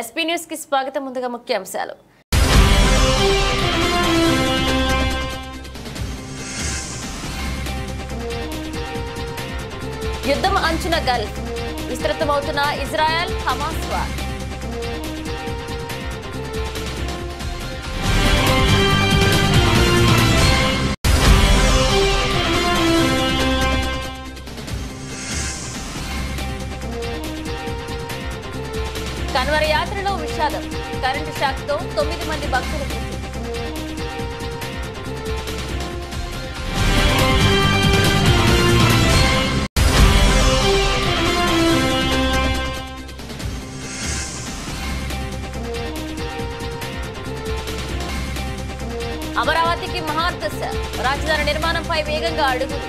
SP news కి స్వాగతం ముందుగా ముఖ్యాంశాలు యుద్ధం అంచున గల్ఫ్ విస్తృతమవుతున్న ఇజ్రాయెల్ హమాస్ వార్ కన్వర యాత్రలో విషాదం కరెంటు షాక్తో తొమ్మిది మంది భక్తుల మృతి అమరావతికి మహాదశ రాజధాని నిర్మాణంపై వేగంగా అడుగులు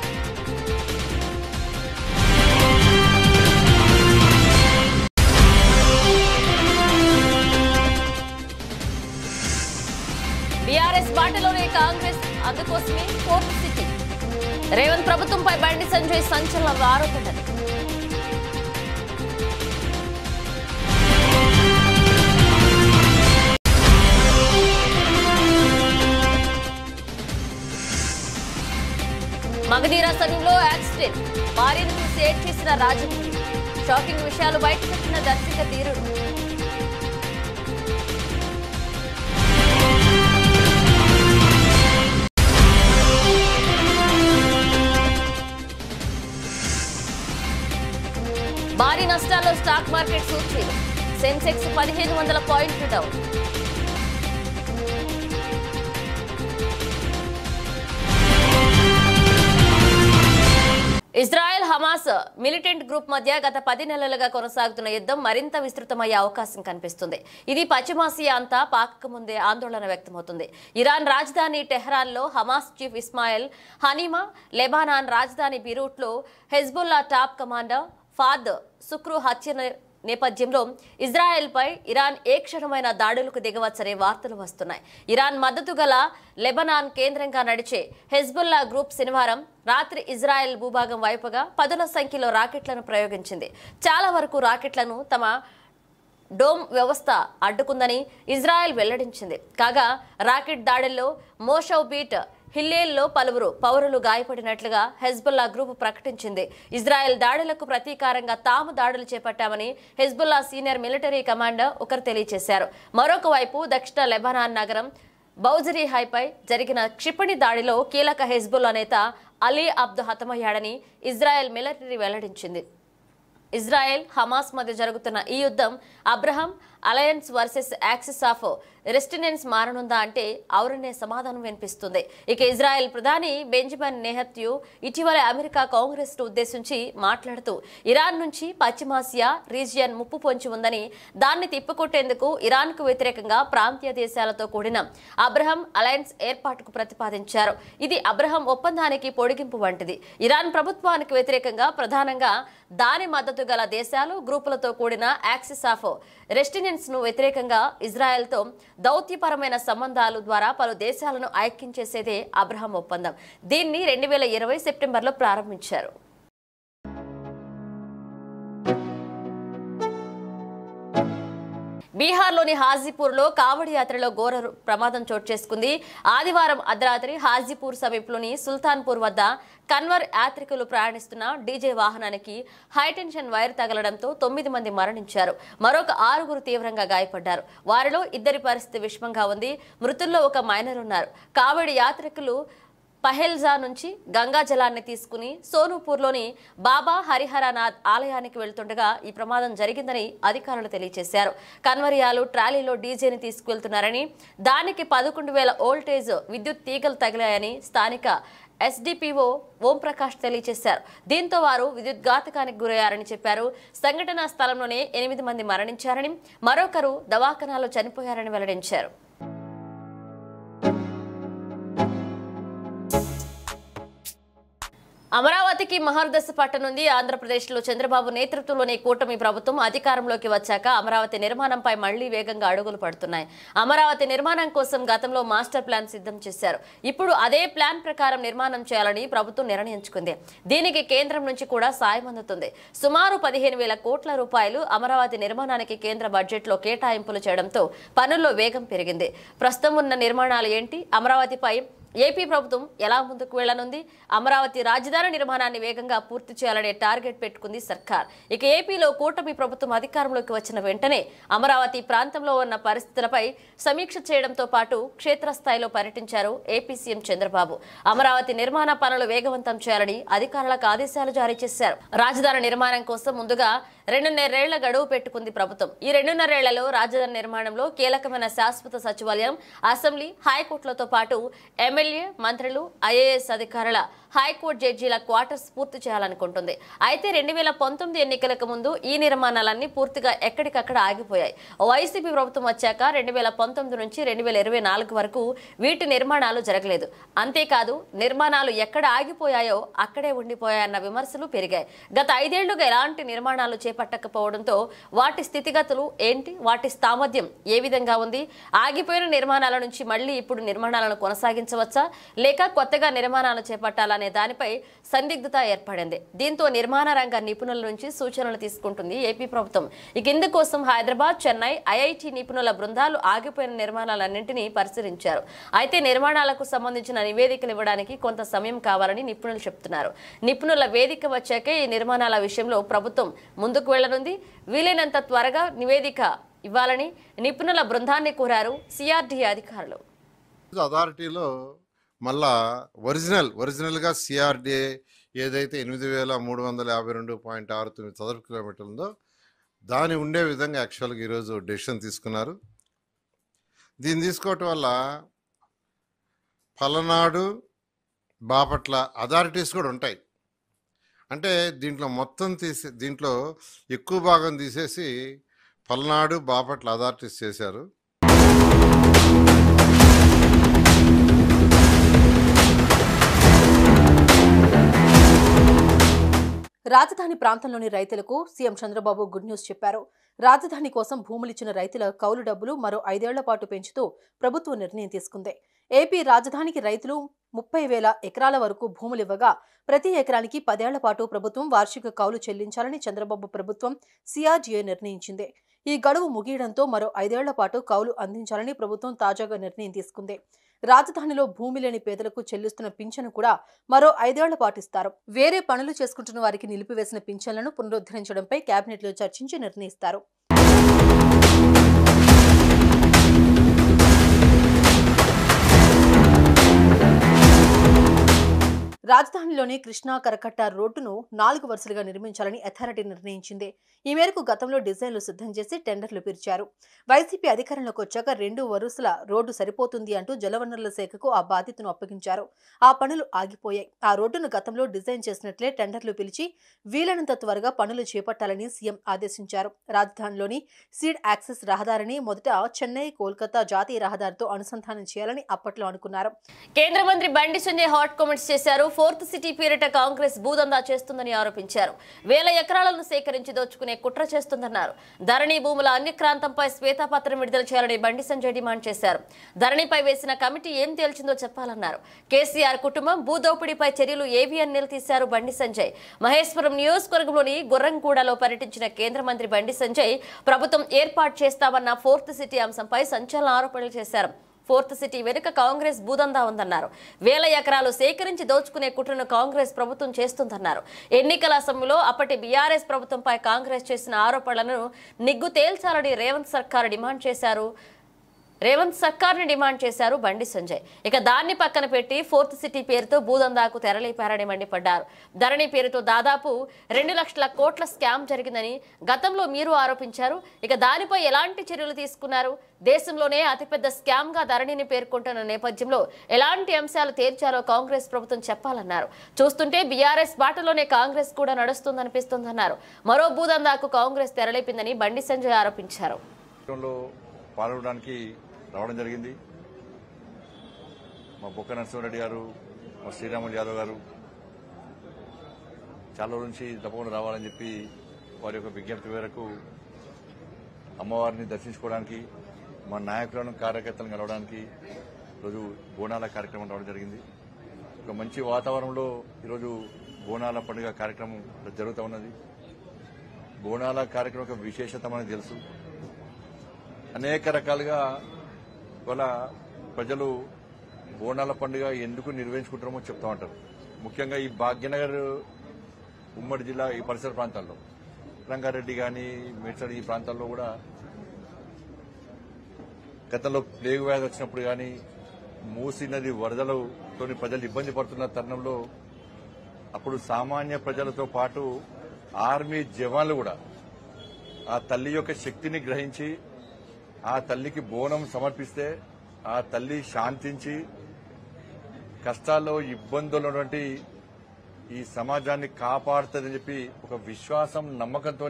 బీఆర్ఎస్ బాటలోనే కాంగ్రెస్ అందుకోసమే ఫోర్త్ సిటీ రేవంత్ ప్రభుత్వంపై బండి సంజయ్ సంచలన ఆరోపణలు మగధీర సమయంలో యాక్సిడెంట్ భార్యను చూసి ఏడ్ చేసిన రాజమౌళి షాకింగ్ విషయాలు బయటపెట్టిన దర్శక ధీరుడు భారీ నష్టాల్లో స్టాక్ మార్కెట్ సూచీలు సెన్సెక్స్ పదిహేను వందల పాయింట్లు down Israel Hamas militant group మధ్య గత పది నెలలుగా కొనసాగుతున్న యుద్ధం మరింత విస్తృతమయ్యే అవకాశం కనిపిస్తుంది ఇది పశ్చిమాసియా అంతా పాకక ముందే ఆందోళన వ్యక్తమవుతుంది ఇరాన్ రాజధాని టెహ్రాన్లో Hamas chief Ismail Haniyeh Lebanon రాజధాని బీరూట్లో Hezbollah top commander Fuad Shukr హత్య నే- నేపథ్యంలో ఇజ్రాయెల్పై ఇరాన్ ఏ క్షణమైన దాడులకు దిగవచ్చనే వార్తలు వస్తున్నాయి ఇరాన్ మద్దతు గల లెబనాన్ కేంద్రంగా నడిచే హెజ్బుల్లా గ్రూప్ శనివారం రాత్రి ఇజ్రాయెల్ భూభాగం వైపుగా పదుల సంఖ్యలో రాకెట్లను ప్రయోగించింది చాలా వరకు రాకెట్లను తమ డోమ్ వ్యవస్థ అడ్డుకుందని ఇజ్రాయెల్ వెల్లడించింది కాగా రాకెట్ దాడుల్లో మోషౌ బీట్ హిల్లేల్లో పలువురు పౌరులు గాయపడినట్లుగా హెజ్బుల్లా గ్రూప్ ప్రకటించింది ఇజ్రాయెల్ దాడులకు ప్రతీకారంగా తాము దాడులు చేపట్టామని హెజ్బుల్లా సీనియర్ మిలిటరీ కమాండర్ ఒకరు తెలియజేశారు మరొక వైపు దక్షిణ లెబనాన్ నగరం బౌజరీ హైపై జరిగిన క్షిపణి దాడిలో కీలక హెజ్బుల్లా నేత అలీ అబ్దు హతమయ్యాడని ఇజ్రాయెల్ మిలిటరీ వెల్లడించింది ఇజ్రాయెల్ హమాస్ మధ్య జరుగుతున్న ఈ యుద్ధం Abraham alliance versus axis of resistance మారనుందా అంటే అవురనే సమాధానం వినిపిస్తుంది ఇక ఇజ్రాయెల్ ప్రధాని బెంజమిన్ నెహత్యు ఇటీవల అమెరికా కాంగ్రెస్ ను ఉద్దేశించి మాట్లాడుతూ ఇరాన్ నుంచి పశ్చిమాసియా రీజియన్ ముప్పు పొంచి ఉందని దాన్ని తిప్పికొట్టేందుకు ఇరాన్ కు వ్యతిరేకంగా ప్రాంతీయ దేశాలతో కూడిన అబ్రహం అలయన్స్ ఏర్పాటుకు ప్రతిపాదించారు ఇది అబ్రహం ఒప్పందానికి పొడిగింపు వంటిది ఇరాన్ ప్రభుత్వానికి వ్యతిరేకంగా ప్రధానంగా దాని మద్దతు గల దేశాలు గ్రూపులతో కూడిన యాక్సిస్ ఆఫ్ రెస్టినెన్స్ ను వ్యతిరేకంగా ఇజ్రాయెల్తో దౌత్యపరమైన సంబంధాలు ద్వారా పలు దేశాలను ఐక్యం చేసేదే అబ్రహం ఒప్పందం దీన్ని రెండు వేల ఇరవై సెప్టెంబర్లో ప్రారంభించారు బీహార్లోని హాజీపూర్లో కావడి యాత్రలో ఘోర ప్రమాదం చోటు చేసుకుంది ఆదివారం అర్ధరాత్రి హాజీపూర్ సమీపంలోని సుల్తాన్పూర్ వద్ద కన్వర్ యాత్రికులు ప్రయాణిస్తున్న డీజే వాహనానికి హైటెన్షన్ వైర్ తగలడంతో తొమ్మిది మంది మరణించారు మరొక ఆరుగురు తీవ్రంగా గాయపడ్డారు వారిలో ఇద్దరి పరిస్థితి విషమంగా ఉంది మృతుల్లో ఒక మైనర్ ఉన్నారు కావడి యాత్రికులు పహెల్జా నుంచి గంగా జలాన్ని తీసుకుని సోనుపూర్లోని బాబా హరిహరనాథ్ ఆలయానికి వెళ్తుండగా ఈ ప్రమాదం జరిగిందని అధికారులు తెలియజేశారు కన్వరియాలు ట్రాలీలో డీజేని తీసుకువెళ్తున్నారని దానికి పదకొండు వేల ఓల్టేజ్ విద్యుత్ తీగలు తగిలాయని స్థానిక ఎస్డిపిఓ ఓంప్రకాష్ తెలియజేశారు దీంతో వారు విద్యుత్ ఘాతకానికి గురయ్యారని చెప్పారు సంఘటనా స్థలంలోనే ఎనిమిది మంది మరణించారని మరొకరు దవాఖానాలో చనిపోయారని వెల్లడించారు అమరావతికి మహర్దశ పట్టనుంది ఆంధ్రప్రదేశ్లో చంద్రబాబు నేతృత్వంలోని కూటమి ప్రభుత్వం అధికారంలోకి వచ్చాక అమరావతి నిర్మాణంపై మళ్లీ వేగంగా అడుగులు పడుతున్నాయి అమరావతి నిర్మాణం కోసం గతంలో మాస్టర్ ప్లాన్ సిద్ధం చేశారు ఇప్పుడు అదే ప్లాన్ ప్రకారం నిర్మాణం చేయాలని ప్రభుత్వం నిర్ణయించుకుంది దీనికి కేంద్రం నుంచి కూడా సాయం అందుతుంది సుమారు పదిహేను వేల కోట్ల రూపాయలు అమరావతి నిర్మాణానికి కేంద్ర బడ్జెట్లో కేటాయింపులు చేయడంతో పనుల్లో వేగం పెరిగింది ప్రస్తుతం ఉన్న నిర్మాణాలు ఏంటి అమరావతిపై ఏపీ ప్రభుత్వం ఎలా ముందుకు వెళ్లనుంది అమరావతి రాజధాని నిర్మాణాన్ని వేగంగా పూర్తి చేయాలనే టార్గెట్ పెట్టుకుంది సర్కార్ ఇక ఏపీలో కూటమి ప్రభుత్వం అధికారంలోకి వచ్చిన వెంటనే అమరావతి ప్రాంతంలో ఉన్న పరిస్థితులపై సమీక్ష చేయడంతో పాటు క్షేత్రస్థాయిలో పర్యటించారు ఏపీ సీఎం చంద్రబాబు అమరావతి నిర్మాణ పనులు వేగవంతం చేయాలని అధికారులకు ఆదేశాలు జారీ చేశారు రాజధాని నిర్మాణం కోసం ముందుగా రెండున్నరేళ్ల గడువు పెట్టుకుంది ప్రభుత్వం ఈ రెండున్నరేళ్లలో రాజధాని నిర్మాణంలో కీలకమైన శాశ్వత సచివాలయం అసెంబ్లీ హైకోర్టులతో పాటు ఎమ్మెల్యే మంత్రులు ఐఏఎస్ అధికారుల హైకోర్టు జడ్జీల క్వార్టర్స్ పూర్తి చేయాలనుకుంటుంది అయితే రెండు వేల పంతొమ్మిది ఎన్నికలకు ముందు ఈ నిర్మాణాలన్నీ పూర్తిగా ఎక్కడికక్కడ ఆగిపోయాయి వైసీపీ ప్రభుత్వం వచ్చాక రెండు వేల పంతొమ్మిది నుంచి రెండు వేల ఇరవై నాలుగు వరకు వీటి నిర్మాణాలు జరగలేదు అంతేకాదు నిర్మాణాలు ఎక్కడ ఆగిపోయాయో అక్కడే ఉండిపోయాయన్న విమర్శలు పెరిగాయి గత ఐదేళ్లుగా ఎలాంటి నిర్మాణాలు చేపట్టకపోవడంతో వాటి స్థితిగతులు ఏంటి వాటి సామర్థ్యం ఏ విధంగా ఉంది ఆగిపోయిన నిర్మాణాల నుంచి మళ్ళీ ఇప్పుడు నిర్మాణాలను కొనసాగించవచ్చా లేక కొత్తగా నిర్మాణాలు చేపట్టాలనే దానిపై సందిగ్ధత ఏర్పడింది దీంతో నిర్మాణ రంగ నిపుణుల నుంచి సూచనలు తీసుకుంటుంది ఏపీ ప్రభుత్వం ఇక ఇందుకోసం హైదరాబాద్ చెన్నై ఐఐటి నిపుణుల బృందాలు ఆగిపోయిన నిర్మాణాలన్నింటినీ పరిశీలించారు అయితే నిర్మాణాలకు సంబంధించిన నివేదికలు ఇవ్వడానికి కొంత సమయం కావాలని నిపుణులు చెప్తున్నారు నిపుణుల వేదిక వచ్చాకే ఈ నిర్మాణాల విషయంలో ప్రభుత్వం ముందుకు వెళ్లనుంది వీలైనంత త్వరగా నివేదిక ఇవ్వాలని నిపుణుల బృందాన్ని కోరారు సిఆర్డీఏ అధికారులు అథారిటీలో మళ్ళా ఒరిజినల్ ఒరిజినల్గా సిఆర్డిఏ ఏదైతే ఎనిమిది వేల మూడు వందల యాభై రెండు పాయింట్ ఆరు తొమ్మిది చదరపు కిలోమీటర్లు ఉందో దాని ఉండే విధంగా యాక్చువల్గా ఈరోజు డెసిషన్ తీసుకున్నారు దీన్ని తీసుకోవటం వల్ల పలనాడు బాపట్ల అథారిటీస్ కూడా ఉంటాయి అంటే దీంట్లో మొత్తం తీసి దీంట్లో ఎక్కువ భాగం తీసేసి పల్నాడు బాపట్ల అథారిటీస్ చేశారు రాజధాని ప్రాంతంలోని రైతులకు సీఎం చంద్రబాబు గుడ్ న్యూస్ చెప్పారు రాజధాని కోసం భూములిచ్చిన రైతుల కౌలు డబ్బులు మరో ఐదేళ్ల పాటు పెంచుతూ ప్రభుత్వం నిర్ణయం తీసుకుంది ఏపీ రాజధానికి రైతులు ముప్పై వేల ఎకరాల వరకు భూములివ్వగా ప్రతి ఎకరానికి పదేళ్ల పాటు ప్రభుత్వం వార్షిక కౌలు చెల్లించాలని చంద్రబాబు ప్రభుత్వం సిఆర్డీఏ నిర్ణయించింది ఈ గడువు ముగియడంతో మరో ఐదేళ్ల పాటు కౌలు అందించాలని ప్రభుత్వం తాజాగా నిర్ణయం తీసుకుంది రాజధానిలో భూమి లేని పేదలకు చెల్లిస్తున్న పింఛను కూడా మరో ఐదేళ్ల పాటిస్తారు వేరే పనులు చేసుకుంటున్న వారికి నిలిపివేసిన పింఛన్లను పునరుద్ధరించడంపై కేబినెట్లో చర్చించి నిర్ణయిస్తారు రాజధానిలోని కృష్ణా కరకట్ట రోడ్డును నాలుగు వరుసలుగా నిర్మించాలని అథారిటీ నిర్ణయించింది ఈ మేరకు గతంలో డిజైన్లు సిద్ధం చేసి టెండర్లు పిలిచారు వైసీపీ అధికారంలోకి వచ్చాక రెండు వరుసల రోడ్డు సరిపోతుంది అంటూ జలవనరుల శాఖకు ఆ బాధ్యతను అప్పగించారు ఆ పనులు ఆగిపోయాయి ఆ రోడ్డును గతంలో డిజైన్ చేసినట్లే టెండర్లు పిలిచి వీలైనంత త్వరగా పనులు చేపట్టాలని సీఎం ఆదేశించారు రాజధానిలోని సీడ్ యాక్సెస్ రహదారిని మొదట చెన్నై కోల్కతా జాతీయ రహదారితో అనుసంధానం చేయాలని అప్పట్లో అనుకున్నారు కేంద్ర మంత్రి బండి సంజయ్ హాట్ కామెంట్స్ చేశారు ఫోర్త్ సిటీ పేరిట కాంగ్రెస్ భూదందా చేస్తుందని ఆరోపించారు వేల ఎకరాలను సేకరించి దోచుకునే కుట్ర చేస్తుందన్నారు ధరణి భూముల అన్యక్రాంతంపై శ్వేతాపత్రం విడుదల చేయాలని బండి సంజయ్ డిమాండ్ చేశారు ధరణిపై వేసిన కమిటీ ఏం తేల్చిందో చెప్పాలన్నారు కేసీఆర్ కుటుంబం భూదోపిడీపై చర్యలు ఏవి అని నిలదీశారు బండి సంజయ్ మహేశ్వరం నియోజకవర్గంలోని గుర్రంగూడలో పర్యటించిన కేంద్ర మంత్రి బండి సంజయ్ ప్రభుత్వం ఏర్పాటు చేస్తామన్న ఫోర్త్ సిటీ అంశంపై సంచలన ఆరోపణలు చేశారు ఫోర్త్ సిటీ వెనుక కాంగ్రెస్ భూదందా ఉందన్నారు వేల ఎకరాలు సేకరించి దోచుకునే కుట్రను కాంగ్రెస్ ప్రభుత్వం చేస్తుందన్నారు ఎన్నికల సమయంలో అప్పటి బీఆర్ఎస్ ప్రభుత్వంపై కాంగ్రెస్ చేసిన ఆరోపణలను నిగ్గు తేల్చాలని రేవంత్ సర్కార్ డిమాండ్ చేశారు రేవంత్ సర్కార్ని డిమాండ్ చేశారు బండి సంజయ్ ఇక దాన్ని పక్కన పెట్టి ఫోర్త్ సిటీ పేరుతో భూదందాకు తెరలేపారని మండిపడ్డారు ధరణి పేరుతో దాదాపు రెండు లక్షల కోట్ల స్కామ్ జరిగిందని గతంలో మీరు ఆరోపించారు ఇక దానిపై ఎలాంటి చర్యలు తీసుకున్నారు దేశంలోనే అతిపెద్ద స్కామ్ గా ధరణిని పేర్కొంటున్న నేపథ్యంలో ఎలాంటి అంశాలు తేల్చారో కాంగ్రెస్ ప్రభుత్వం చెప్పాలన్నారు చూస్తుంటే బీఆర్ఎస్ బాటలోనే కాంగ్రెస్ కూడా నడుస్తుందనిపిస్తోందన్నారు మరో భూదందాకు కాంగ్రెస్ తెరలేపిందని బండి సంజయ్ ఆరోపించారు కార్యక్రమంలో పాల్గొనడానికి రావడం జరిగింది మా బొక్క నరసింహారెడ్డి గారు మా శ్రీరాములు యాదవ్ గారు చాలా రోజుల నుంచి తప్పకుండా రావాలని చెప్పి వారి యొక్క విజ్ఞప్తి మేరకు అమ్మవారిని దర్శించుకోవడానికి మా నాయకులను కార్యకర్తలను కలవడానికి ఈరోజు బోనాల కార్యక్రమం రావడం జరిగింది ఒక మంచి వాతావరణంలో ఈరోజు బోనాల పండుగ కార్యక్రమం జరుగుతూ ఉన్నది బోనాల కార్యక్రమం యొక్క విశేషత మనకు తెలుసు అనేక రకాలుగా ఇవాళ ప్రజలు బోనాల పండుగ ఎందుకు నిర్వహించుకుంటారో చెప్తా ఉంటారు ముఖ్యంగా ఈ భాగ్యనగర్ ఉమ్మడి జిల్లా ఈ పరిసర ప్రాంతాల్లో రంగారెడ్డి కానీ మేడ్చల్ ఈ ప్రాంతాల్లో కూడా గతంలో ప్లేగు వ్యాధి వచ్చినప్పుడు కానీ మూసి నది వరదలతో ప్రజలు ఇబ్బంది పడుతున్న తరుణంలో అప్పుడు సామాన్య ప్రజలతో పాటు ఆర్మీ జవాన్లు కూడా ఆ తల్లి యొక్క శక్తిని గ్రహించి ఆ తల్లికి బోనం సమర్పిస్తే ఆ తల్లి శాంతించి కష్టాల్లో ఇబ్బందులు ఉన్నటువంటి ఈ సమాజాన్ని కాపాడుతుందని చెప్పి ఒక విశ్వాసం నమ్మకంతో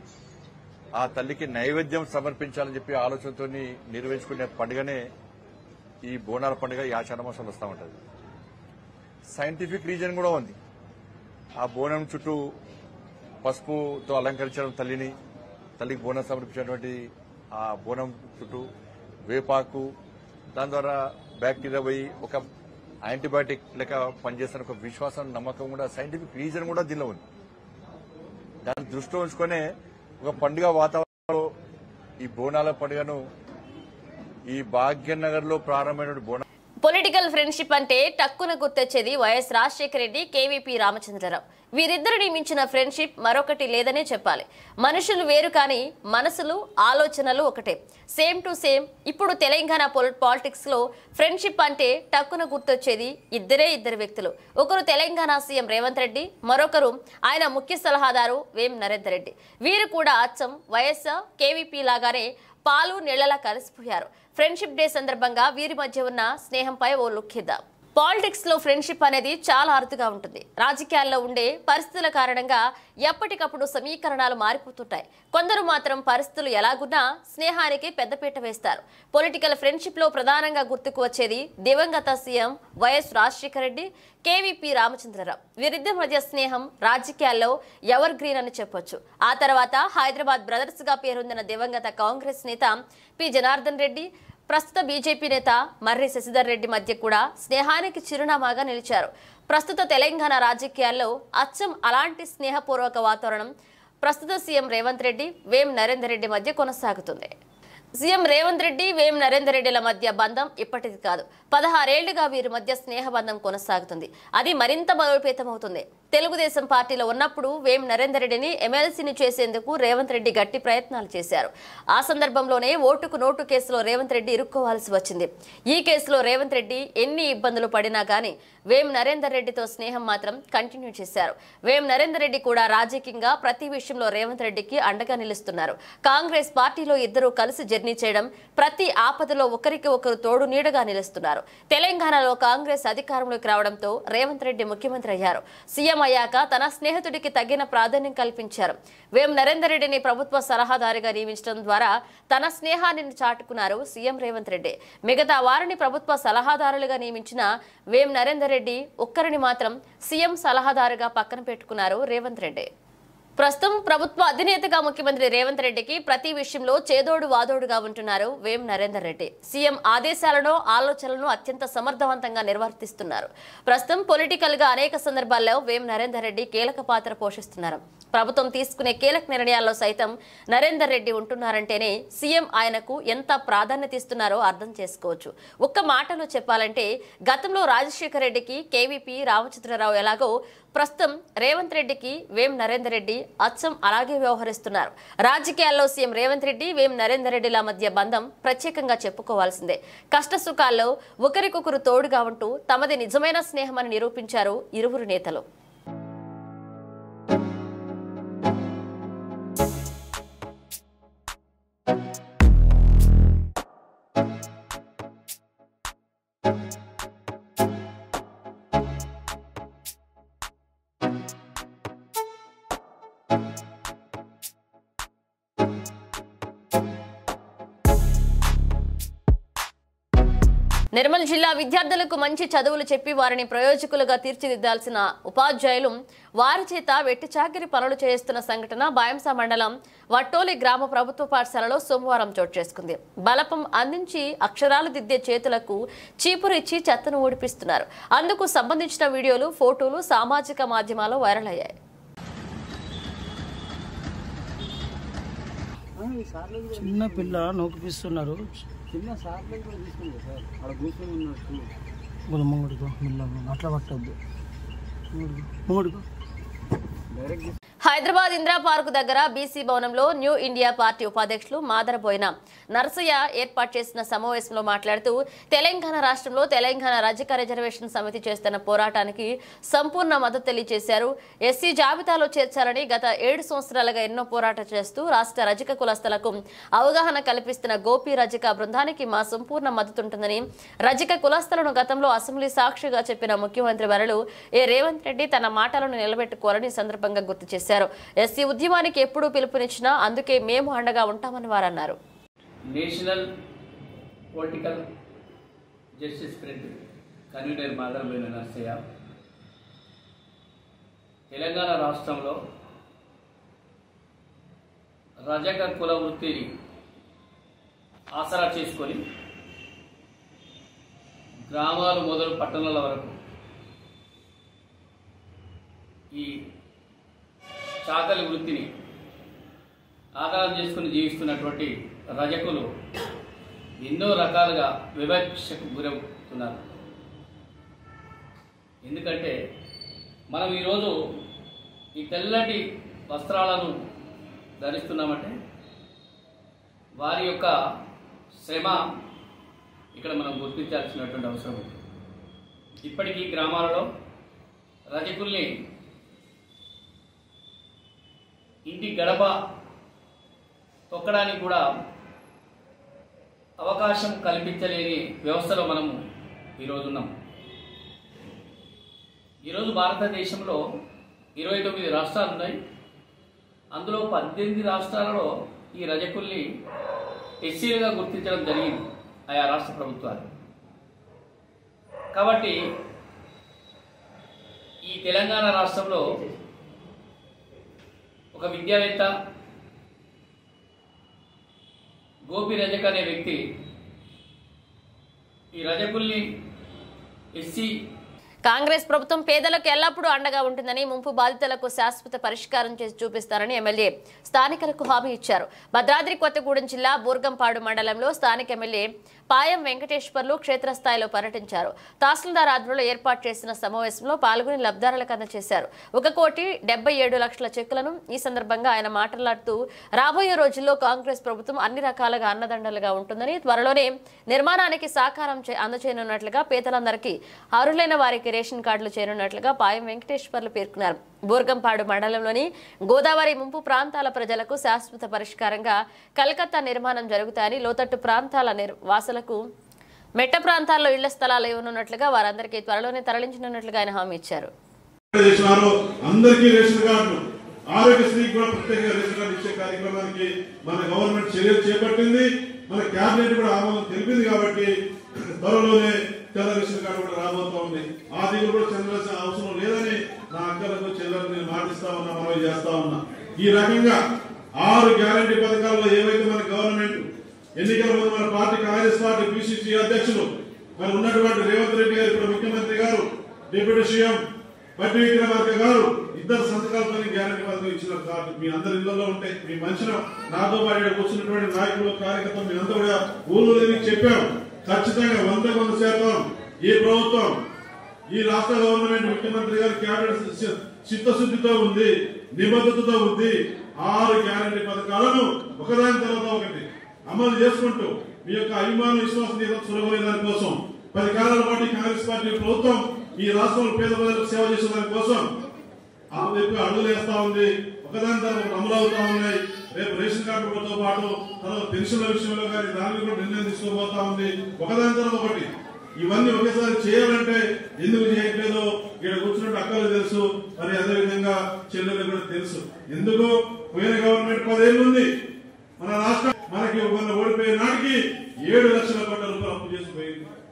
ఆ తల్లికి నైవేద్యం సమర్పించాలని చెప్పి ఆలోచనతో నిర్వహించుకునే పండుగనే ఈ బోనాల పండుగ ఈ ఆషాఢ మాసంలో వస్తూ ఉంటుంది సైంటిఫిక్ రీజన్ కూడా ఉంది ఆ బోనం చుట్టూ పసుపుతో అలంకరించడం తల్లిని తల్లికి బోనం సమర్పించినటువంటి ఆ బోనం చుట్టూ వేపాకు దాని ద్వారా బ్యాక్టీరియా పోయి ఒక యాంటీబయాటిక్ లెక్క పనిచేస్తున్న ఒక విశ్వాసం నమ్మకం కూడా సైంటిఫిక్ రీజన్ కూడా దీనిలో ఉంది దాన్ని దృష్టిలో ఉంచుకునే ఒక పండుగ వాతావరణంలో ఈ బోనాల పండుగను ఈ భాగ్యనగర్ లో ప్రారంభమైన బోనాల పొలిటికల్ ఫ్రెండ్షిప్ అంటే టక్కున గుర్తొచ్చేది వైఎస్ రాజశేఖర రెడ్డి కేవీపీ రామచంద్రరావు వీరిద్దరిని మించిన ఫ్రెండ్షిప్ మరొకటి లేదనే చెప్పాలి మనుషులు వేరు కానీ మనసులు ఆలోచనలు ఒకటే సేమ్ టు సేమ్ ఇప్పుడు తెలంగాణ పాలిటిక్స్ లో ఫ్రెండ్షిప్ అంటే టక్కున గుర్తొచ్చేది ఇద్దరే ఇద్దరు వ్యక్తులు ఒకరు తెలంగాణ సీఎం రేవంత్ రెడ్డి మరొకరు ఆయన ముఖ్య సలహాదారు వేం నరేందర్ రెడ్డి వీరు కూడా అచ్చం వైఎస్ఆర్ కేవీపీ లాగానే పాలు నీళ్లలా కలిసిపోయారు ఫ్రెండ్షిప్ డే సందర్భంగా వీరి మధ్య ఉన్న స్నేహంపై ఓ లుక్ ఇద్దాం పాలిటిక్స్ లో ఫ్రెండ్షిప్ అనేది చాలా అరుదుగా ఉంటుంది రాజకీయాల్లో ఉండే పరిస్థితుల కారణంగా ఎప్పటికప్పుడు సమీకరణాలు మారిపోతుంటాయి కొందరు మాత్రం పరిస్థితులు ఎలాగున్నా స్నేహానికి పెద్దపీట వేస్తారు పొలిటికల్ ఫ్రెండ్షిప్ లో ప్రధానంగా గుర్తుకు వచ్చేది దివంగత CM YS Rajasekhara Reddy KVP Ramachandra Rao వీరిద్దరి మధ్య స్నేహం రాజకీయాల్లో ఎవర్ గ్రీన్ అని చెప్పొచ్చు ఆ తర్వాత హైదరాబాద్ బ్రదర్స్ గా పేరొందిన దివంగత కాంగ్రెస్ నేత పి జనార్దన్ రెడ్డి ప్రస్తుత బీజేపీ నేత మర్రి శశిధర్ రెడ్డి మధ్య కూడా స్నేహానికి చిరునామాగా నిలిచారు ప్రస్తుత తెలంగాణ రాజకీయాల్లో అచ్చం అలాంటి స్నేహపూర్వక వాతావరణం ప్రస్తుత సీఎం రేవంత్ రెడ్డి వేం నరేందర్ రెడ్డి మధ్య కొనసాగుతుంది సీఎం రేవంత్ రెడ్డి వేం నరేందర్ రెడ్డిల మధ్య బంధం ఇప్పటిది కాదు పదహారేళ్లుగా వీరి మధ్య స్నేహ బంధం కొనసాగుతుంది అది మరింత బలోపేతమవుతుంది తెలుగుదేశం పార్టీలో ఉన్నప్పుడు వేం నరేందర్ రెడ్డిని ఎమ్మెల్సీని చేసేందుకు రేవంత్ రెడ్డి గట్టి ప్రయత్నాలు చేశారు ఆ సందర్భంలోనే ఓటుకు నోటు కేసులో రేవంత్ రెడ్డి ఇరుక్కోవాల్సి వచ్చింది ఈ కేసులో రేవంత్ రెడ్డి ఎన్ని ఇబ్బందులు పడినా కానీ వేం నరేందర్ రెడ్డితో స్నేహం మాత్రం కంటిన్యూ చేశారు వేం నరేందర్ రెడ్డి కూడా రాజకీయంగా ప్రతి విషయంలో రేవంత్ రెడ్డికి అండగా నిలుస్తున్నారు కాంగ్రెస్ పార్టీలో ఇద్దరు కలిసి జర్నీ చేయడం ప్రతి ఆపదలో ఒకరికి ఒకరు తోడు నీడగా నిలుస్తున్నారు తెలంగాణలో కాంగ్రెస్ అధికారంలోకి రావడంతో రేవంత్ రెడ్డి ముఖ్యమంత్రి అయ్యారు సీఎం అయ్యాక తన స్నేహితుడికి తగిన ప్రాధాన్యం కల్పించారు వేం నరేందర్ రెడ్డిని ప్రభుత్వ సలహాదారుగా నియమించడం ద్వారా తన స్నేహాన్ని చాటుకున్నారు సీఎం రేవంత్ రెడ్డి మిగతా వారిని ప్రభుత్వ సలహాదారులుగా నియమించిన వేం నరేందర్ రెడ్డి ఒక్కరిని మాత్రం సీఎం సలహాదారుగా పక్కన పెట్టుకున్నారు రేవంత్ రెడ్డి ప్రస్తుతం ప్రభుత్వ అధినేతగా ముఖ్యమంత్రి రేవంత్ రెడ్డికి ప్రతి విషయంలో చేదోడు వాదోడుగా ఉంటున్నారు వేం నరేందర్ రెడ్డి సీఎం ఆదేశాలను ఆలోచనలను అత్యంత సమర్థవంతంగా నిర్వర్తిస్తున్నారు ప్రస్తుతం పొలిటికల్ గా అనేక సందర్భాల్లో వేం నరేందర్ రెడ్డి కీలక పాత్ర పోషిస్తున్నారు ప్రభుత్వం తీసుకునే కీలక నిర్ణయాల్లో సైతం నరేందర్ రెడ్డి ఉంటున్నారంటేనే సీఎం ఆయనకు ఎంత ప్రాధాన్యత ఇస్తున్నారో అర్థం చేసుకోవచ్చు ఒక్క మాటలో చెప్పాలంటే గతంలో రాజశేఖర రెడ్డికి కేవీపీ రామచంద్రరావు ఎలాగో ప్రస్తుతం రేవంత్ రెడ్డికి వేం నరేందర్ రెడ్డి అచ్చం అలాగే వ్యవహరిస్తున్నారు రాజకీయాల్లో సీఎం రేవంత్ రెడ్డి వేం నరేందర్ రెడ్డిల మధ్య బంధం ప్రత్యేకంగా చెప్పుకోవాల్సిందే కష్ట సుఖాల్లో ఒకరికొకరు తోడుగా ఉంటూ తమది నిజమైన స్నేహమని నిరూపించారు ఇరువురు నేతలు నిర్మల్ జిల్లా విద్యార్థులకు మంచి చదువులు చెప్పి వారిని ప్రయోజకులుగా తీర్చిదిద్దాల్సిన ఉపాధ్యాయులు వారి చేత వెట్టి చాకిరి పనులు చేయిస్తున్న సంఘటన బాయంస మండలం వట్టోలి గ్రామ ప్రభుత్వ పాఠశాలలో సోమవారం చోటు చేసుకుంది బలపం అందించి అక్షరాలు దిద్దే చేతులకు చీపురిచ్చి చెత్తను ఊడిపిస్తున్నారు అందుకు సంబంధించిన వీడియోలు ఫోటోలు సామాజిక మాధ్యమాల్లో వైరల్ అయ్యాయి చిన్న పిల్ల నొక్కిపిస్తున్నారు చిన్న సార్లు కూడా తీసుకుంది సార్ అక్కడ కూర్చొని ఉన్నట్టు మన ముంగడికో మెల్లగా అట్లా పట్టద్దు ముంగడికో డైరెక్ట్ హైదరాబాద్ ఇందిరా పార్క్ దగ్గర బీసీ భవనంలో న్యూ ఇండియా పార్టీ ఉపాధ్యక్షులు మాదరబోయిన నరసయ్య ఏర్పాటు చేసిన సమావేశంలో మాట్లాడుతూ తెలంగాణ రాష్ట్రంలో తెలంగాణ రజక రిజర్వేషన్ సమితి చేస్తున్న పోరాటానికి సంపూర్ణ మద్దతు తెలియజేశారు ఎస్సీ జాబితాలో చేర్చాలని గత ఏడు సంవత్సరాలుగా ఎన్నో పోరాటం చేస్తూ రాష్ట్ర రజక కులస్తులకు అవగాహన కల్పిస్తున్న గోపి రజక బృందానికి మా సంపూర్ణ మద్దతు ఉంటుందని రజక కులస్తులను గతంలో అసెంబ్లీ సాక్షిగా చెప్పిన ముఖ్యమంత్రి వరలు ఏ రేవంత్ రెడ్డి తన మాటలను నిలబెట్టుకోవాలని ఈ సందర్భంగా గుర్తు చేశారు ఎస్సీ ఉద్యమానికి ఎప్పుడూ పిలుపునిచ్చినా అందుకే మేము అండగా ఉంటామని వారన్నారు national political justice front convener మాధవమైన నర్సయ్య తెలంగాణ రాష్ట్రంలో రజక కుల వృత్తిని ఆసరా చేసుకొని గ్రామాలు మొదలు పట్టణాల వరకు ఈ చాకలి వృత్తిని ఆధారం చేసుకుని జీవిస్తున్నటువంటి రజకులు ఎన్నో రకాలుగా వివక్షకు గురవుతున్నారు ఎందుకంటే మనం ఈరోజు ఈ తెల్లటి వస్త్రాలను ధరిస్తున్నామంటే వారి యొక్క శ్రమ ఇక్కడ మనం గుర్తించాల్సినటువంటి అవసరం ఉంది ఇప్పటికీ గ్రామాలలో రజకుల్ని ఇంటి గడప తొక్కడానికి కూడా అవకాశం కల్పించలేని వ్యవస్థలో మనము ఈరోజు ఉన్నాం ఈరోజు భారతదేశంలో ఇరవై తొమ్మిది రాష్ట్రాలు ఉన్నాయి అందులో పద్దెనిమిది రాష్ట్రాలలో ఈ రజకుల్ని ఎస్సీలుగా గుర్తించడం జరిగింది ఆయా రాష్ట్ర ప్రభుత్వాలు కాబట్టి ఈ తెలంగాణ రాష్ట్రంలో ఒక విద్యావేత్త గోపి రజక్ అనే వ్యక్తి ఈ రజకుల్ని ఎస్సీ కాంగ్రెస్ ప్రభుత్వం పేదలకు ఎల్లప్పుడూ అండగా ఉంటుందని ముంపు బాధితులకు శాశ్వత పరిష్కారం చేసి చూపిస్తారని ఎమ్మెల్యే స్థానికులకు హామీ ఇచ్చారు భద్రాద్రి కొత్తగూడెం జిల్లా బూర్గంపాడు మండలంలో స్థానిక ఎమ్మెల్యే పాయం వెంకటేశ్వర్లు క్షేత్రస్థాయిలో పర్యటించారు తహసీల్దార్ ఆధ్వర్యంలో ఏర్పాటు చేసిన సమావేశంలో పాల్గొని లబ్ధారులకు అందజేశారు ఒక కోటి డెబ్బై ఏడు లక్షల చెక్కులను ఈ సందర్భంగా ఆయన మాట్లాడుతూ రాబోయే రోజుల్లో కాంగ్రెస్ ప్రభుత్వం అన్ని రకాలుగా అన్నదండలుగా ఉంటుందని త్వరలోనే నిర్మాణానికి సాకారం చే- అందజేయనున్నట్లుగా పేదలందరికీ అర్హులైన వారికి రేషన్ కార్డులు చేరున్నట్లుగా పాయం వెంకటేశ్వర్లు పేర్కొన్నారు బూర్గంపాడు మండలంలోని గోదావరి ముంపు ప్రాంతాల ప్రజలకు శాశ్వత పరిష్కారంగా కలకత్తా నిర్మాణం జరుగుతాయని లోతట్టు ప్రాంతాల నిర్- వాసులకు మెట్ట ప్రాంతాల్లో ఇళ్ల స్థలాలు ఇవ్వనున్నట్లుగా వారందరికీ త్వరలోనే తరలించనున్నట్లుగా ఆయన హామీ ఇచ్చారు చేసినారు అందరికీ రేషన్ కార్డులు ఆరోగ్యశ్రీకి కూడా ప్రత్యేక రేషన్ కార్డు ఇచ్చే కార్యక్రమానికి మన గవర్నమెంట్ చర్యలు చేపట్టింది మన కేబినెట్ కూడా ఆమోదం తెలిపింది కాబట్టి త్వరలోనే తెల్ల రేషన్ కార్డు కూడా రాబోతా ఉంది ఆ దిగులు కూడా చెందవలసిన అవసరం లేదని నా అక్కలకు చెల్లెలకు నేను మాటిస్తా ఉన్నా మనవి చేస్తా ఉన్నా ఈ రకంగా ఆరు గ్యారంటీ పథకాల్లో ఏవైతే మన గవర్నమెంట్ ఎన్నికల ముందు మన పార్టీ కాంగ్రెస్ పార్టీ పిసిసి అధ్యక్షులు మరి ఉన్నటువంటి రేవంత్ రెడ్డి గారు ఇప్పుడు ముఖ్యమంత్రి గారు డిప్యూటీ సీఎం బట్టి విక్రమార్క గారు ఇద్దరు సంతకాలతో గ్యారంటీ పథకం ఇచ్చిన కార్డు మీ అందరి ఇళ్లలో ఉంటాయి మీ మనిషిన నాతో పాటు ఇక్కడ కూర్చున్నటువంటి నాయకులు కార్యకర్తలు మీ అంతా కూడా ఊళ్ళో తిరిగి చెప్పాం ఖచ్చితంగా వంద వంద శాతం ఈ ప్రభుత్వం ఈ రాష్ట్ర గవర్నమెంట్ ముఖ్యమంత్రి గారు క్యాబినెట్ సి- చిత్తశుద్ధితో ఉంది నిబద్ధతతో ఉంది ఆరు గ్యారంటీ పథకాలను ఒకదాని తర్వాత ఒకటి అమలు చేసుకుంటూ మీ యొక్క అభిమాన విశ్వాసం సులభమైన దానికోసం పది కాలాల పాటు ఈ కాంగ్రెస్ పార్టీ ప్రభుత్వం ఈ రాష్ట్రంలో పేద ప్రజలకు సేవ చేసే దానికోసం ఆ వైపు అడుగులు వేస్తా ఉంది ఒకదాని తర్వాత ఒకటి అమలు అవుతా ఉన్నాయి రేపు రేషన్ కార్డులతో పాటు తర్వాత పెన్షన్ల విషయంలో కానీ దాని కూడా నిర్ణయం తీసుకోబోతా ఉంది ఒకదాని తర్వాత ఒకటి ఇవన్నీ ఒకేసారి చేయాలంటే ఎందుకు చేయట్లేదో ఇక్కడ కూర్చున్నట్టు అక్కలు తెలుసు మరి అదే విధంగా చెల్లెలు కూడా తెలుసు ఎందుకు పోయిన గవర్నమెంట్ పదేళ్ళు ఉంది మన రాష్ట్రం మనకి మన ఓడిపోయే నాటికి ఏడు లక్షల కోట్ల రూపాయలు అప్పు చేసిపోయింది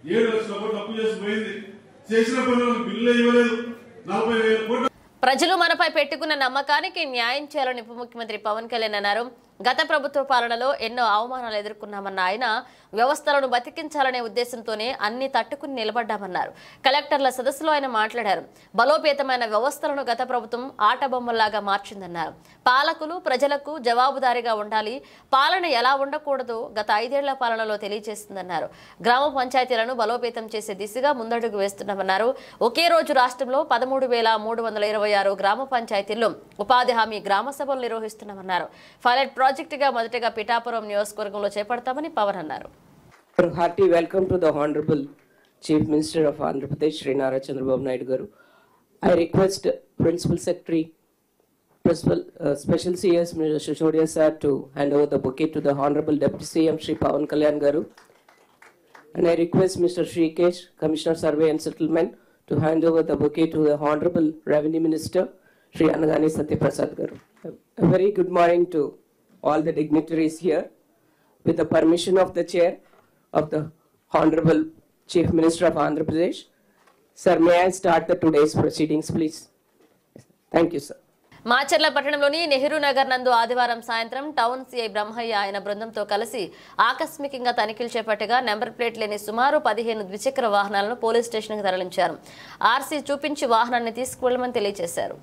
ఏడు లక్షల కోట్లు అప్పు చేసి పోయింది చేసిన పనులకు బిల్లు ఇవ్వలేదు నలభై వేల కోట్లు ప్రజలు మనపై పెట్టుకున్న నమ్మకానికి న్యాయం చేయాలని ఉప ముఖ్యమంత్రి పవన్ కళ్యాణ్ అన్నారు గత ప్రభుత్వ పాలనలో ఎన్నో అవమానాలు ఎదుర్కొన్నామన్న ఆయన వ్యవస్థలను బతికించాలనే ఉద్దేశంతోనే అన్ని తట్టుకుని నిలబడ్డామన్నారు కలెక్టర్ల సదస్సులో ఆయన మాట్లాడారు బలోపేతమైన వ్యవస్థలను గత ప్రభుత్వం ఆటబొమ్మల్లాగా మార్చిందన్నారు పాలకులు ప్రజలకు జవాబుదారీగా ఉండాలి పాలన ఎలా ఉండకూడదో గత ఐదేళ్ల పాలనలో తెలియజేస్తుందన్నారు గ్రామ పంచాయతీలను బలోపేతం చేసే దిశగా ముందడుగు వేస్తున్నామన్నారు ఒకే రోజు రాష్ట్రంలో పదమూడు వేల మూడు వందల ఇరవై ఆరు గ్రామ పంచాయతీల్లో ఉపాధి హామీ గ్రామ సభలు నిర్వహిస్తున్నామన్నారు పైలట్ ప్రాజెక్టుగా మొదటగా పిఠాపురం నియోజకవర్గంలో చేపడతామని పవన్ అన్నారు A hearty welcome to the Honorable Chief Minister of Andhra Pradesh, Sri Nara Chandrababu Naidu Garu. I request Principal Secretary, Principal uh, Special CS Mr. Shishodia sir to hand over the bouquet to the Honorable Deputy CM Sri Pawan Kalyan Garu. And I request Mr. Shrikesh, Commissioner Survey and Settlement, to hand over the bouquet to the Honorable Revenue Minister Sri Anagani Satyaprasad Garu. A very good morning to all the dignitaries here. With the permission of the chair of the Honorable Chief Minister of Andhra Pradesh, sir, may I start the today's proceedings, please? Thank you, sir. Macherla పట్టణంలోని నెహ్రూ నగర్ నందు ఆదివారం సాయంత్రం town CI Brahmaiah ఆయన బృందంతో కలిసి ఆకస్మికంగా తనిఖీలు చేపట్టగా number plate లేని సుమారు పదిహేను ద్విచక్ర వాహనాలను పోలీస్ స్టేషన్కు తరలించారు ఆర్సీ చూపించి వాహనాన్ని తీసుకువెళ్లమని తెలియజేశారు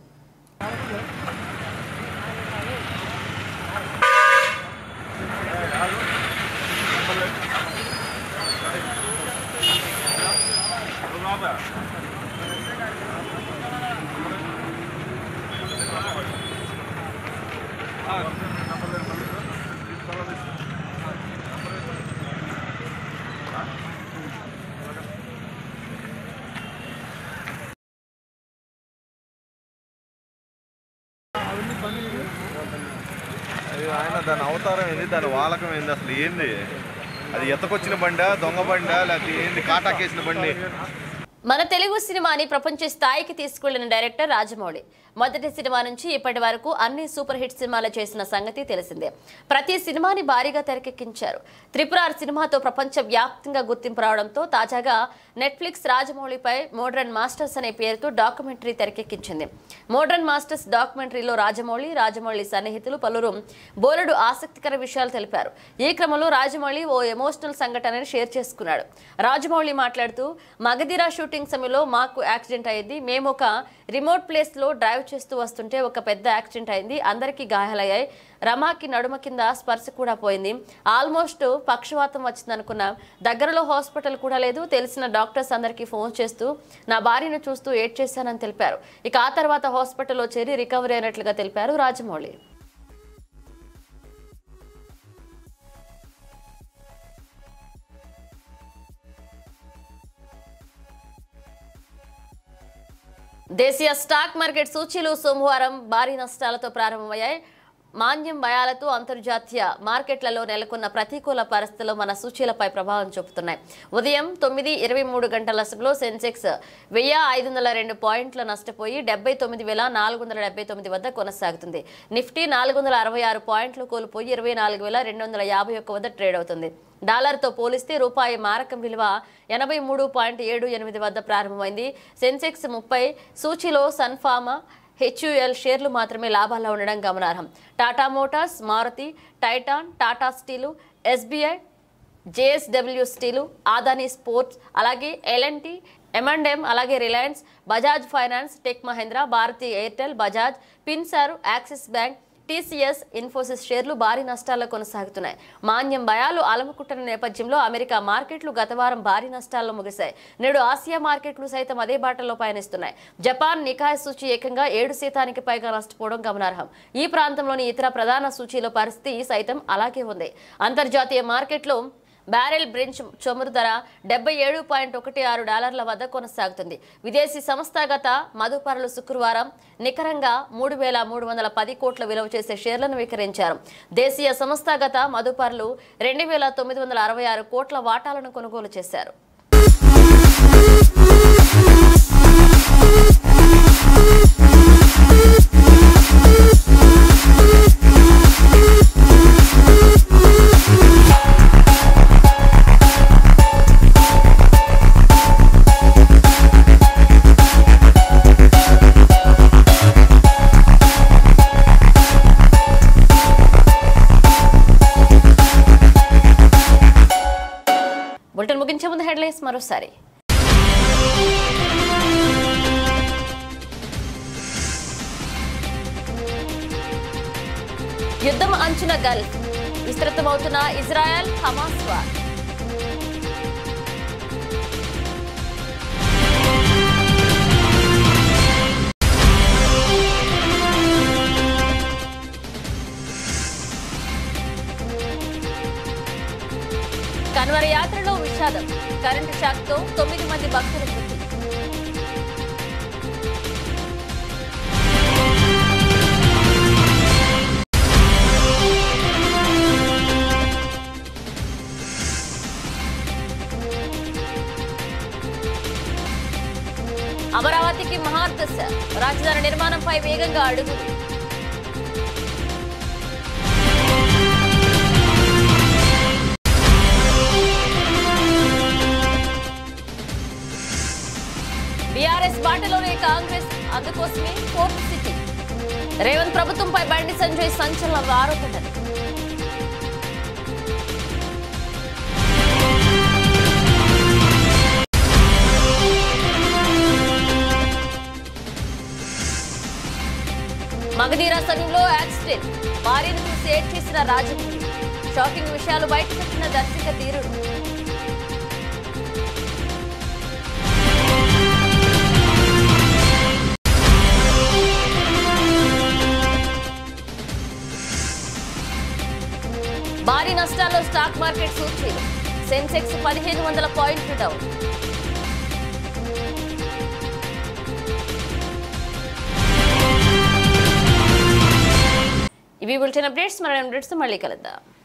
అది ఆయన దాని అవతారం ఏంది దాని వాలకం ఏంది అసలు ఏంది అది ఎత్తకొచ్చిన బండా దొంగ బండా లేకపోతే ఏంది కాటాకేసిన బండి మన తెలుగు సినిమాని ప్రపంచ స్థాయికి తీసుకెళ్లిన డైరెక్టర్ రాజమౌళి మొదటి సినిమా నుంచి ఇప్పటి వరకు అన్ని సూపర్ హిట్ సినిమాలు చేసిన సంగతి తెలిసిందే ప్రతి సినిమాని భారీగా తెరకెక్కించారు త్రిపురార్ సినిమాతో ప్రపంచ వ్యాప్తంగా గుర్తింపు రావడంతో తాజాగా నెట్ఫ్లిక్స్ రాజమౌళిపై మోడ్రన్ మాస్టర్స్ అనే పేరుతో డాక్యుమెంటరీ తెరకెక్కించింది మోడ్రన్ మాస్టర్స్ డాక్యుమెంటరీలో రాజమౌళి రాజమౌళి సన్నిహితులు పలువురు బోలెడు ఆసక్తికర విషయాలు తెలిపారు ఈ క్రమంలో రాజమౌళి ఓ ఎమోషనల్ సంఘటనని షేర్ చేసుకున్నాడు రాజమౌళి మాట్లాడుతూ మగధీరా షూటింగ్ సమయంలో మాకు యాక్సిడెంట్ అయింది మేము ఒక రిమోట్ ప్లేస్ లో డ్రైవ్ చేస్తూ వస్తుంటే ఒక పెద్ద యాక్సిడెంట్ అయింది అందరికీ గాయాలయ్యాయి రమాకి నడుమ కింద స్పర్శ కూడా పోయింది ఆల్మోస్ట్ పక్షవాతం వచ్చిందనుకున్నాం దగ్గరలో హాస్పిటల్ కూడా లేదు తెలిసిన డాక్టర్స్ అందరికీ ఫోన్ చేస్తూ నా భార్యను చూస్తూ ఏడ్ చేశానని తెలిపారు ఇక ఆ తర్వాత హాస్పిటల్లో చేరి రికవరీ అయినట్లుగా తెలిపారు రాజమౌళి దేశీయ స్టాక్ మార్కెట్ సూచీలు సోమవారం భారీ నష్టాలతో ప్రారంభమయ్యాయి మాంద్యం భయాలతో అంతర్జాతీయ మార్కెట్లలో నెలకొన్న ప్రతికూల పరిస్థితులు మన సూచీలపై ప్రభావం చూపుతున్నాయి ఉదయం తొమ్మిది ఇరవై మూడు గంటల సభలో సెన్సెక్స్ వెయ్యి ఐదు వందల రెండు పాయింట్ల నష్టపోయి డెబ్బై తొమ్మిది వేల నాలుగు వందల డెబ్బై తొమ్మిది వద్ద కొనసాగుతుంది నిఫ్టీ నాలుగు వందల అరవై ఆరు పాయింట్లు కోల్పోయి ఇరవై నాలుగు వేల రెండు వందల యాభై ఒక్క వద్ద ట్రేడ్ అవుతుంది డాలర్తో పోలిస్తే రూపాయి మారకం విలువ ఎనభై మూడు పాయింట్ ఏడు ఎనిమిది వద్ద ప్రారంభమైంది సెన్సెక్స్ ముప్పై సూచీలో సన్ఫార్మా హెచ్యుఎల్ షేర్లు మాత్రమే లాభాల్లో ఉండడం గమనార్హం Tata motors Maruti Titan Tata steel SBI JSW steel Adani sports అలాగే ఎల్ఎన్టీ ఎంఎండ్ఎం అలాగే Reliance Bajaj finance tech Mahindra Bharti Airtel Bajaj finserv Axis bank TCS Infosys షేర్లు భారీ నష్టాల్లో కొనసాగుతున్నాయి మాన్యం భయాలు అలముకుంటున్న నేపథ్యంలో అమెరికా మార్కెట్లు గత వారం భారీ నష్టాల్లో ముగిశాయి నేడు ఆసియా మార్కెట్లు సైతం అదే బాటలో పయనిస్తున్నాయి జపాన్ నికాయ్ సూచి ఏకంగా ఏడు శాతానికి పైగా నష్టపోవడం గమనార్హం ఈ ప్రాంతంలోని ఇతర ప్రధాన సూచీల పరిస్థితి సైతం అలాగే ఉంది అంతర్జాతీయ మార్కెట్లో బ్యారెల్ బ్రెంచ్ చమురు ధర డెబ్బై ఏడు పాయింట్ ఒకటి ఆరు డాలర్ల వద్ద కొనసాగుతుంది విదేశీ సంస్థాగత మదుపరులు శుక్రవారం నికరంగా మూడు వేల మూడు వందల పది కోట్ల విలువ చేసే షేర్లను విక్రయించారు దేశీయ సంస్థాగత మదుపరులు రెండు వేల తొమ్మిది వందల అరవై ఆరు కోట్ల వాటాలను కొనుగోలు చేశారు మరోసారి యుద్ధం అంచున గల్ఫ్ విస్తృతమవుతున్న ఇజ్రాయెల్ హమాస్ వార్ కన్వర యాత్రలో విషాదం కరెంటు షాక్తో తొమ్మిది మంది భక్తులు మృతి అమరావతికి మహాదశ రాజధాని నిర్మాణంపై వేగంగా అడుగులు బీఆర్ఎస్ బాటలోనే కాంగ్రెస్ అందుకోసమే ఫోర్త్ సిటీ రేవంత్ ప్రభుత్వంపై బండి సంజయ్ సంచలన ఆరోపణలు మగధీర సమయంలో యాక్సిడెంట్ భార్యను చూసి ఏడ్ చేసిన రాజమౌళి షాకింగ్ విషయాలు బయటపెట్టిన దర్శక ధీరుడు భారీ నష్టాల్లో స్టాక్ మార్కెట్ సూచీలు సెన్సెక్స్ పదిహేను వందల పాయింట్లు డౌన్ ఇవి బులెటిన్ అప్డేట్స్ మన అప్డేట్స్ మళ్ళీ కలుద్దాం